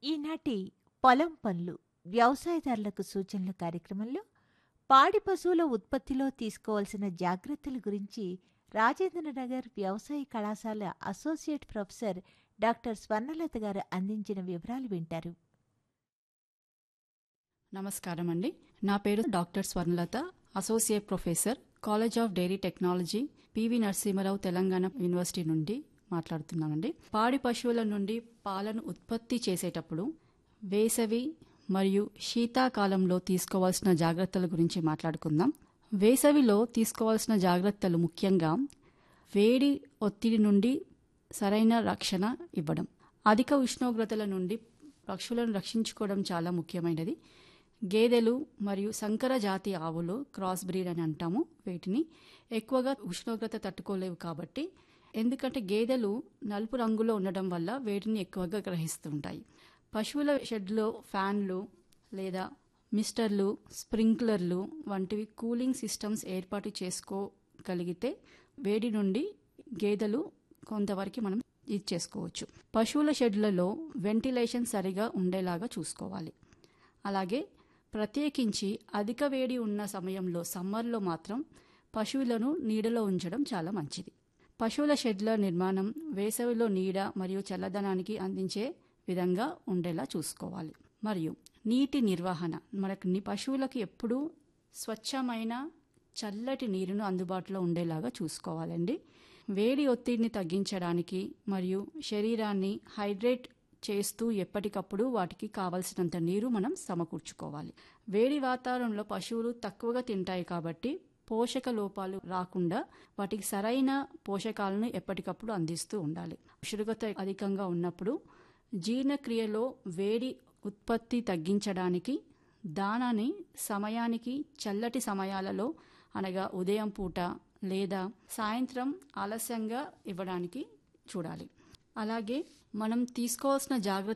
ఈనాటి పొలం పనులు వ్యవసాయదారులకు సూచనల కార్యక్రమంలో పాడి పశువుల ఉత్పత్తిలో తీసుకోవాల్సిన జాగ్రత్తల గురించి రాజేంద్రనగర్ వ్యవసాయ కళాశాల అసోసియేట్ ప్రొఫెసర్ డాక్టర్ స్వర్ణలత గారు అందించిన వివరాలు వింటారు నమస్కారం అండి నా పేరు doctor Swarnalatha associate professor college of dairy technology PV Narasimha Rao Telangana university నుండి మాట్లాడుతున్నానండి పాడి పశువుల నుండి పాలను ఉత్పత్తి చేసేటప్పుడు వేసవి మరియు శీతాకాలంలో తీసుకోవాల్సిన జాగ్రత్తల గురించి మాట్లాడుకుందాం వేసవిలో తీసుకోవాల్సిన జాగ్రత్తలు ముఖ్యంగా వేడి ఒత్తిడి నుండి సరైన రక్షణ ఇవ్వడం అధిక ఉష్ణోగ్రతల నుండి పక్షులను రక్షించుకోవడం చాలా ముఖ్యమైనది గేదెలు మరియు సంకర జాతి ఆవులు క్రాస్ బ్రీడ్ అని అంటాము వీటిని ఎక్కువగా ఉష్ణోగ్రత తట్టుకోలేవు కాబట్టి ఎందుకంటే గేదెలు నలుపు రంగులో ఉండడం వల్ల వేడిని ఎక్కువగా గ్రహిస్తుంటాయి పశువుల షెడ్లో ఫ్యాన్లు లేదా మిస్టర్లు స్ప్రింక్లర్లు వంటివి కూలింగ్ సిస్టమ్స్ ఏర్పాటు చేసుకోగలిగితే వేడి నుండి గేదెలు కొంతవరకు మనం ఇది చేసుకోవచ్చు పశువుల షెడ్లలో వెంటిలేషన్ సరిగా ఉండేలాగా చూసుకోవాలి అలాగే ప్రత్యేకించి అధిక వేడి ఉన్న సమయంలో సమ్మర్లో మాత్రం పశువులను నీడలో ఉంచడం చాలా మంచిది పశువుల షెడ్ల నిర్మాణం వేసవిలో నీడ మరియు చల్లదనానికి అందించే విధంగా ఉండేలా చూసుకోవాలి మరియు నీటి నిర్వహణ మనకు ని- పశువులకు ఎప్పుడూ స్వచ్ఛమైన చల్లటి నీరును అందుబాటులో ఉండేలాగా చూసుకోవాలండి వేడి ఒత్తిడిని తగ్గించడానికి మరియు శరీరాన్ని హైడ్రేట్ చేస్తూ ఎప్పటికప్పుడు వాటికి కావలసినంత నీరు మనం సమకూర్చుకోవాలి వేడి వాతావరణంలో పశువులు తక్కువగా తింటాయి కాబట్టి పోషక లోపాలు రాకుండా వాటికి సరైన పోషకాలను ఎప్పటికప్పుడు అందిస్తూ ఉండాలి ఉష్ణోగ్రత అధికంగా ఉన్నప్పుడు జీర్ణక్రియలో వేడి ఉత్పత్తి తగ్గించడానికి దానాన్ని సమయానికి చల్లటి సమయాలలో అనగా ఉదయం పూట లేదా సాయంత్రం ఆలస్యంగా ఇవ్వడానికి చూడాలి అలాగే మనం తీసుకోవాల్సిన జాగ్రత్త